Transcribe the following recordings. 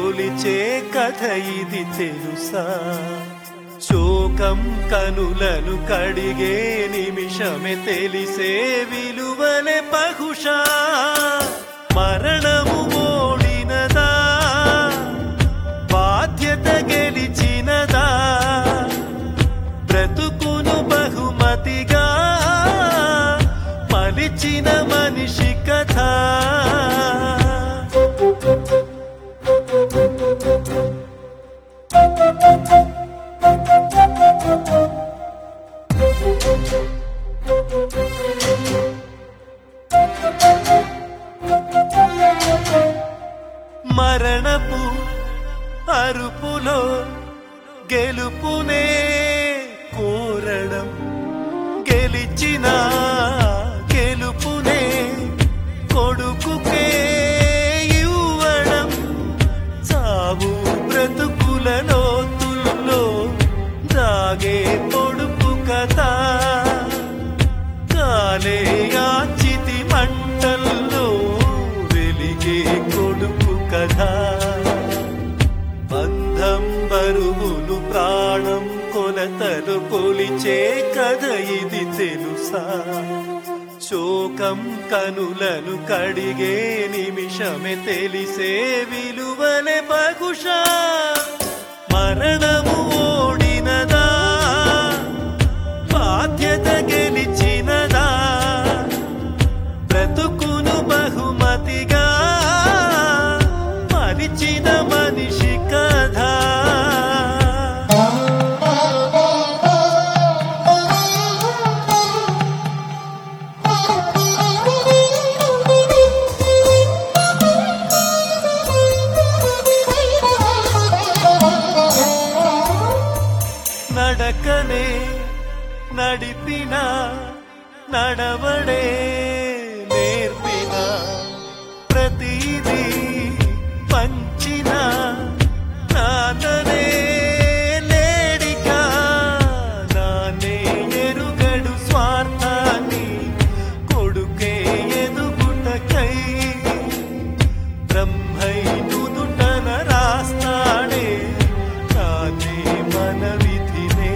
కొలిచే కథ ఇది తెలుసా శోకం కనులను కడిగే నిమిషమే తెలిసే విలువలే బహుశా మరణము ఓడినదా బాధ్యత గెలిచినదా బ్రతుకును బహుమతిగా మలిచిన మనిషి కథ మరణపు అరుపులో గెలుపునే కోరడం గెలిచిన గెలుపునే కొడుకుకే ఇవ్వడం చావు బ్రతుకుల లోతుల్లో దాగే పొడుపు కథ కాలే యాచితి మంటల్లో వెలిగే కొడుకు కథ బంధం బరువులు ప్రాణం కొలతలు కొలిచే కథ ఇది తెలుసా శోకం కనులను కడిగే నిమిషమే తెలిసే విలువలే బహుశా మరణము ఓడినదా బాధ్యత గెలిచినదా బ్రతుకును బహుమతిగా మరిచిన మనిషి కథ నడకనే నడిపిన నడవడే నేర్పిన ప్రతిదీ పంచిన నాన్ననే లేడిగా నానే ఎరుగడు స్వార్థాన్ని కొడుకే ఎదుగుటకై బ్రహ్మై నుదుటన రాస్తాడే కానే మన విధినే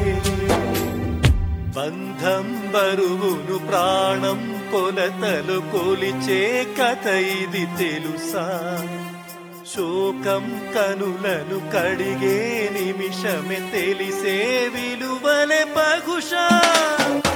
బంధం బరువును ప్రాణం కొలతలు కొలిచే కథ ఇది తెలుసా శోకం కనులను కడిగే నిమిషమే తెలిసే విలువలే బహుశా